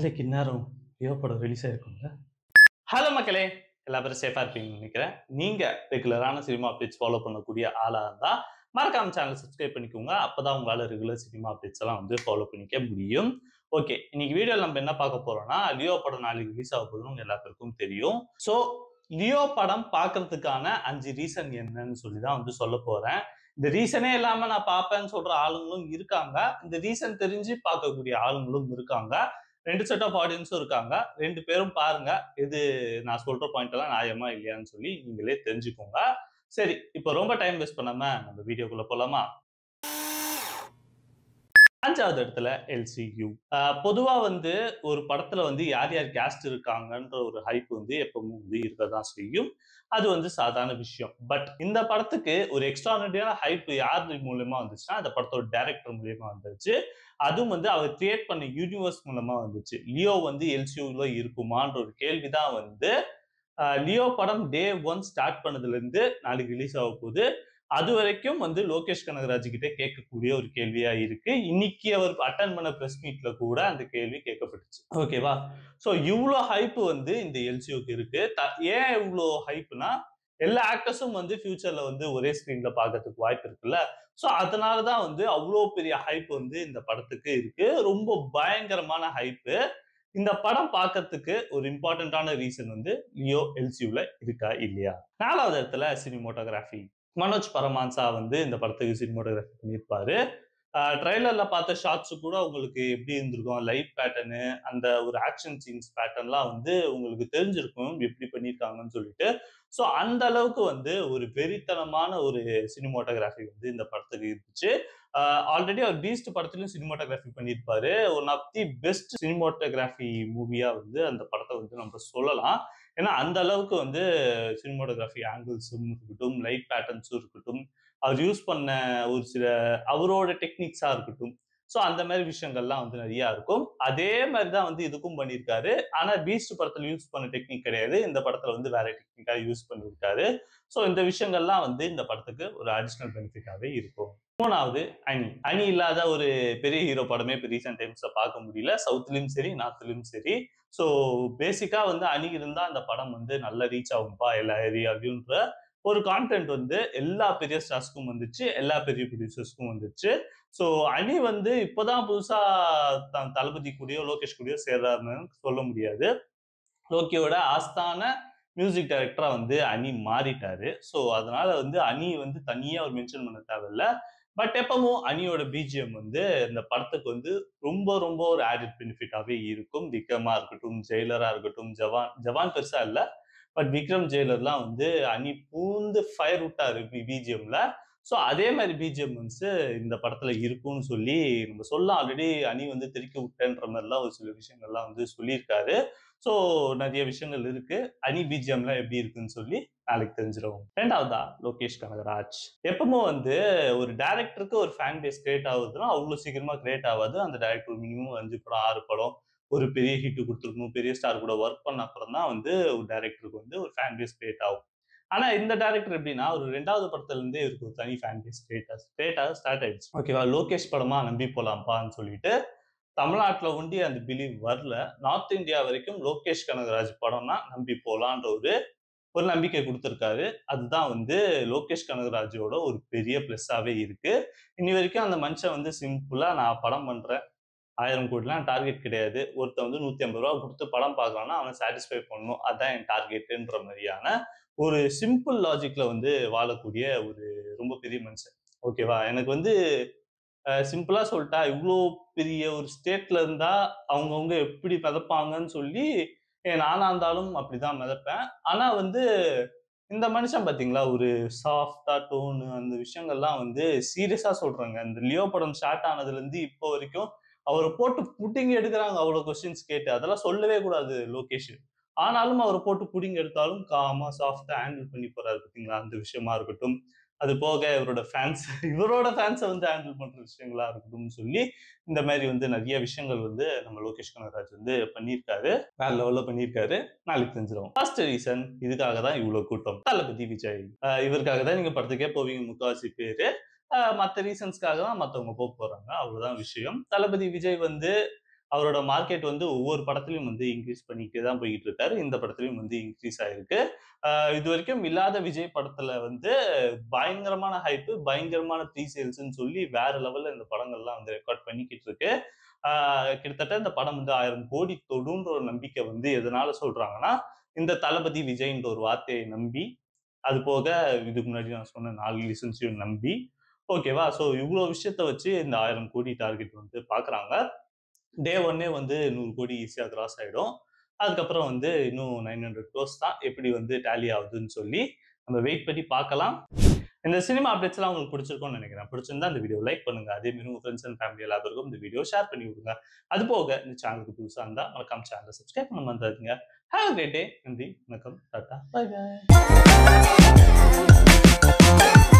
நாளைக்கு இந்நேரம் லியோ படம் ரிலீஸ் ஆயிருக்கும்ல ஹலோ மக்களே எல்லா பேரும் சேஃபா இருப்பீங்கன்னு நினைக்கிறேன் நீங்க ரெகுலரான சினிமா அப்டேட்ஸ் ஃபாலோ பண்ணக்கூடிய ஆளா இருந்தா மறக்காம சேனல் சப்ஸ்கிரைப் பண்ணிக்கோங்க அப்பதான் உங்களால ரெகுலர் சினிமா அப்டேட்ஸ் எல்லாம் வந்து ஃபாலோ பண்ணிக்க முடியும் ஓகே இன்னைக்கு வீடியோ நம்ம என்ன பார்க்க போறோம்னா லியோ படம் நாளைக்கு ரிலீஸ் ஆக போகுதுன்னு உங்க எல்லா பேருக்கும் தெரியும் ஸோ லியோ படம் பார்க்கறதுக்கான அஞ்சு ரீசன் என்னன்னு சொல்லி தான் வந்து சொல்ல போறேன் இந்த ரீசனே இல்லாம நான் பார்ப்பேன்னு சொல்ற ஆளுங்களும் இருக்காங்க இந்த ரீசன் தெரிஞ்சு பார்க்கக்கூடிய ஆளுங்களும் இருக்காங்க ரெண்டு செட் ஆஃப் ஆடியன்ஸும் இருக்காங்க ரெண்டு பேரும் பாருங்க இது நான் சொல்ற பாயிண்ட் எல்லாம் நியாயமா இல்லையான்னு சொல்லி நீங்களே தெரிஞ்சுக்கோங்க சரி இப்போ ரொம்ப டைம் வேஸ்ட் பண்ணாம நம்ம வீடியோக்குள்ள போலாமா அஞ்சாவது இடத்துல எல்சியூ பொதுவா வந்து ஒரு படத்துல வந்து யார் யார் கேஸ்ட் இருக்காங்கன்ற ஒரு ஹைப் வந்து எப்பவும் வந்து இருக்கதான் செய்யும் அது வந்து சாதாரண விஷயம் பட் இந்த படத்துக்கு ஒரு எக்ஸ்ட்ரானரியான ஹைப் யார் மூலியமா வந்துச்சுன்னா அந்த படத்தோட டைரக்டர் மூலியமா வந்துச்சு அதுவும் வந்து அவர் கிரியேட் பண்ண யூனிவர்ஸ் மூலமா வந்துச்சு லியோ வந்து எல்சியூல இருக்குமான்ற ஒரு கேள்விதான் வந்து ஆஹ், லியோ படம் டே ஒன் ஸ்டார்ட் பண்ணதுல இருந்து நாளைக்கு ரிலீஸ் ஆக போகுது அது வரைக்கும் வந்து லோகேஷ் கனகராஜ் கிட்ட கேட்கக்கூடிய ஒரு கேள்வியா இருக்கு இன்னைக்கு அவர் அட்டன் பண்ண பிரஸ் மீட்ல கூட அந்த கேள்வி கேட்கப்பட்டுச்சு ஓகேவா சோ இவ்வளோ ஹைப் வந்து இந்த எல்சிஓக்கு இருக்கு த- ஏன் இவ்வளோ ஹைப்னா எல்லா ஆக்டர்ஸும் வந்து ஃபியூச்சர்ல வந்து ஒரே ஸ்கிரீன்ல பார்க்கறதுக்கு வாய்ப்பு இருக்குல்ல ஸோ அதனால தான் வந்து அவ்வளோ பெரிய ஹைப் வந்து இந்த படத்துக்கு இருக்கு ரொம்ப பயங்கரமான ஹைப்பு இந்த படம் பார்க்கறதுக்கு ஒரு இம்பார்ட்டண்ட்டான ரீசன் வந்து லியோ எல்சியூல இருக்கா இல்லையா நாலாவது இடத்துல சினிமோட்டோகிராஃபி மனோஜ் பரமான்சா வந்து இந்த படத்துக்கு சினிமோட்டோகிராஃபி பண்ணியிருப்பாரு ட்ரைலர்ல பார்த்த ஷார்ட்ஸ் கூட உங்களுக்கு எப்படி இருந்திருக்கும் லைட் பேட்டர்னு அந்த ஒரு ஆக்ஷன் சீன்ஸ் பேட்டர்ன்லாம் வந்து உங்களுக்கு தெரிஞ்சிருக்கும் எப்படி பண்ணியிருக்காங்கன்னு சொல்லிட்டு ஸோ அந்த அளவுக்கு வந்து ஒரு வெறித்தனமான ஒரு சினிமோட்டோகிராஃபி வந்து இந்த படத்துக்கு இருந்துச்சு ஆல்ரெடி அவர் பீஸ்ட் படத்துலையும் சினிமோட்டோகிராஃபி பண்ணியிருப்பாரு one of the best cinematography மூவியா வந்து அந்த படத்தை வந்து நம்ம சொல்லலாம் ஏன்னா அந்த அளவுக்கு வந்து சினிமோட்டோகிராஃபி ஆங்கிள்ஸும் இருக்கட்டும் லைட் பேட்டர்ன்ஸும் இருக்கட்டும் அவர் யூஸ் பண்ண ஒரு சில அவரோட டெக்னிக்ஸா இருக்கட்டும் ஸோ அந்த மாதிரி விஷயங்கள்லாம் வந்து நிறைய இருக்கும் அதே மாதிரி தான் வந்து இதுக்கும் பண்ணியிருக்காரு ஆனா பீஸ்ட் படத்துல யூஸ் பண்ண டெக்னிக் கிடையாது இந்த படத்துல வந்து வேற டெக்னிக்கா யூஸ் பண்ணியிருக்காரு ஸோ இந்த விஷயங்கள்லாம் வந்து இந்த படத்துக்கு ஒரு அடிஷ்னல் பெனிஃபிட்டாவே இருக்கும் மூணாவது அனி அனி இல்லாத ஒரு பெரிய ஹீரோ படமே இப்போ ரீசெண்ட் டைம்ஸ்ல பார்க்க முடியல சவுத்லயும் சரி நார்த்லயும் சரி ஸோ பேசிக்கா வந்து அணி இருந்தா அந்த படம் வந்து நல்ல ரீச் ஆகும்பா எல்லா ஏரியாவிலும்ன்ற ஒரு கான்டென்ட் வந்து எல்லா பெரிய ஸ்டார்ஸ்க்கும் வந்துச்சு எல்லா பெரிய ப்ரொடியூசர்ஸ்க்கும் வந்துச்சு ஸோ அணி வந்து இப்போதான் புதுசா த- தளபதி கூடயோ லோகேஷ் கூடயோ சேர்றாருன்னு சொல்ல முடியாது லோக்கியோட ஆஸ்தான மியூசிக் டைரக்டரா வந்து அணி மாறிட்டாரு ஸோ அதனால வந்து அணி வந்து தனியா ஒரு மென்ஷன் பண்ண தேவையில்ல பட் எப்பவும் அணியோட பிஜிஎம் வந்து இந்த படத்துக்கு வந்து ரொம்ப ரொம்ப ஒரு ஆடட் பெனிஃபிட்டாவே இருக்கும் விக்ரமா இருக்கட்டும் ஜெயிலரா இருக்கட்டும் ஜவான் ஜவான் பெருசா இல்ல பட் விக்ரம் ஜெயிலர்லாம் வந்து அணி பூந்து ஃபயர் விட்டாரு பிஜிஎம்ல ஸோ அதே மாதிரி பிஜிஎம் வந்து இந்த படத்துல இருக்கும்னு சொல்லி நம்ம சொல்ல ஆல்ரெடி அணி வந்து திருக்கி விட்டேன்ற மாதிரிலாம் ஒரு சில விஷயங்கள்லாம் வந்து சொல்லியிருக்காரு ஸோ நிறைய விஷயங்கள் இருக்கு அணி பிஜிஎம்லாம் எப்படி இருக்குன்னு சொல்லி நாளைக்கு தெரிஞ்சிடும் ரெண்டாவதா லோகேஷ் கனகராஜ் எப்பவும் வந்து ஒரு டேரக்டருக்கு ஒரு ஃபேன் பேஸ் கிரியேட் ஆகுதுன்னா அவ்வளோ சீக்கிரமா கிரியேட் ஆகாது அந்த டேரக்டர் மினிமம் அஞ்சு படம் ஆறு படம் ஒரு பெரிய ஹிட் கொடுத்துருக்கணும் பெரிய ஸ்டார் கூட ஒர்க் பண்ண அப்புறம் தான் வந்து ஒரு டேரக்டருக்கு வந்து ஒரு ஃபேன் பேஸ் கிரியேட் ஆகும் ஆனா இந்த டேரக்டர் எப்படின்னா ஒரு ரெண்டாவது படத்துல இருந்தே இவருக்கு ஒரு தனி ஃபேன் பேஸ் கிரியேட் கிரியேட் ஆக ஸ்டார்ட் ஆயிடுச்சு ஓகேவா லோகேஷ் படமா நம்பி போலாம்ப்பான்னு சொல்லிட்டு தமிழ்நாட்டுல ஒண்டி அந்த பிலீவ் வரல நார்த் இந்தியா வரைக்கும் லோகேஷ் கனகராஜ் படம்னா நம்பி போலான்ற ஒரு ஒரு நம்பிக்கை கொடுத்துருக்காரு அதுதான் வந்து லோகேஷ் கனகராஜோட ஒரு பெரிய ப்ளஸ்ஸாவே இருக்கு இனி வரைக்கும் அந்த மனுஷன் வந்து சிம்பிளா நான் படம் பண்றேன் ஆயிரம் கோடிலாம் டார்கெட் கிடையாது ஒருத்தன் வந்து நூத்தி ஐம்பது ரூபா கொடுத்து படம் பார்க்கலாம்னா அவனை சாட்டிஸ்ஃபை பண்ணணும் அதான் என் டார்கெட்டுன்ற மாதிரியான ஒரு சிம்பிள் லாஜிக்ல வந்து வாழக்கூடிய ஒரு ரொம்ப பெரிய மனுஷன் ஓகேவா எனக்கு வந்து சிம்பிளா சொல்லிட்டா இவ்வளோ பெரிய ஒரு ஸ்டேட்ல இருந்தா அவங்கவுங்க எப்படி மிதப்பாங்கன்னு சொல்லி ஏன் நானா இருந்தாலும் அப்படிதான் மிதப்பேன் ஆனா வந்து இந்த மனுஷன் பாத்தீங்களா ஒரு சாஃப்டா டோனு அந்த விஷயங்கள்லாம் வந்து சீரியஸா சொல்றாங்க இந்த லியோ படம் ஸ்டார்ட் ஆனதுல இருந்து இப்போ வரைக்கும் அவரை போட்டு புட்டிங்க எடுக்கிறாங்க அவ்வளவு கொஸ்டின்ஸ் கேட்டு அதெல்லாம் சொல்லவே கூடாது லோகேஷ் ஆனாலும் அவரை போட்டு புடிங்க எடுத்தாலும் காமா சாஃப்டா ஹேண்டில் பண்ணி போறாரு பாத்தீங்களா அந்த விஷயமா இருக்கட்டும் அது போக இவரோட ஃபேன்ஸ் இவரோட ஃபேன்ஸை வந்து ஹேண்டில் பண்ற விஷயங்களா இருக்கட்டும்னு சொல்லி இந்த மாதிரி வந்து நிறைய விஷயங்கள் வந்து நம்ம லோகேஷ் கனகராஜ் வந்து பண்ணியிருக்காரு வேற லெவல்ல பண்ணியிருக்காரு நாளைக்கு தெரிஞ்சிடும் ஃபர்ஸ்ட் ரீசன் இதுக்காக தான் இவ்வளவு கூட்டம் தளபதி விஜய் ஆஹ் இவருக்காக தான் நீங்க படத்துக்கே போவீங்க முக்காவாசி பேரு ஆஹ் மத்த ரீசன்ஸ்க்காக தான் மத்தவங்க போக போறாங்க அவ்வளவுதான் விஷயம் தளபதி விஜய் வந்து அவரோட மார்க்கெட் வந்து ஒவ்வொரு படத்துலயும் வந்து இன்க்ரீஸ் பண்ணிக்கிட்டே தான் போயிட்டு இருக்காரு. இந்த படத்துலயும் வந்து இன்க்ரீஸ் ஆயிருக்கு. அ இதுவரைக்கும் இல்லாத விஜய் படத்துல வந்து பயங்கரமான ஹைப், பயங்கரமான ப்ரீ சேல்ஸ்ன்னு சொல்லி வேற லெவல்ல இந்த படங்கள்லாம் வந்து ரெக்கார்ட் பண்ணிக்கிட்டு இருக்கு. ஆ கிட்டத்தட்ட இந்த படம் வந்து 1000 கோடி தொடுன்ற ஒரு நம்பிக்கை வந்து எதனால சொல்றாங்கன்னா, இந்த தளபதி விஜய்ன்ற ஒரு வார்த்தையை நம்பி, அது போக இதுக்கு முன்னாடி நான் சொன்ன 4 லிசன்ஸையும் நம்பி, ஓகேவா? ஸோ இவ்ளோ விஷயத்த வச்சு இந்த 1000 கோடி டார்கெட் வந்து பார்க்குறாங்க. டே ஒன்னே வந்து 100 கோடி ஈஸியா கிராஸ் ஆயிடும். அதுக்கப்புறம் வந்து இன்னும் 900 க்ரோர்ஸ் தான் எப்படி வந்து டேலி ஆகுதுன்னு சொல்லி நம்ம வெயிட் பண்ணி பார்க்கலாம். இந்த சினிமா அப்டேட்ஸ்லாம் உங்களுக்கு பிடிச்சிருக்கும்னு நினைக்கிறேன். பிடிச்சிருந்தா இந்த வீடியோவ லைக் பண்ணுங்க. அதே மாரி உங்க ஃபிரெண்ட்ஸ் அண்ட் ஃபேமிலி எல்லாத்துக்கும் இந்த வீடியோ ஷேர் பண்ணி விடுங்க. அது போக இந்த சேனலுக்கு புதுசா இருந்தா மறக்காம சேனல சப்ஸ்கிரைப் பண்ண மறந்துடாதீங்க. Have a great day. நன்றி, வணக்கம், டாடா, பை பை.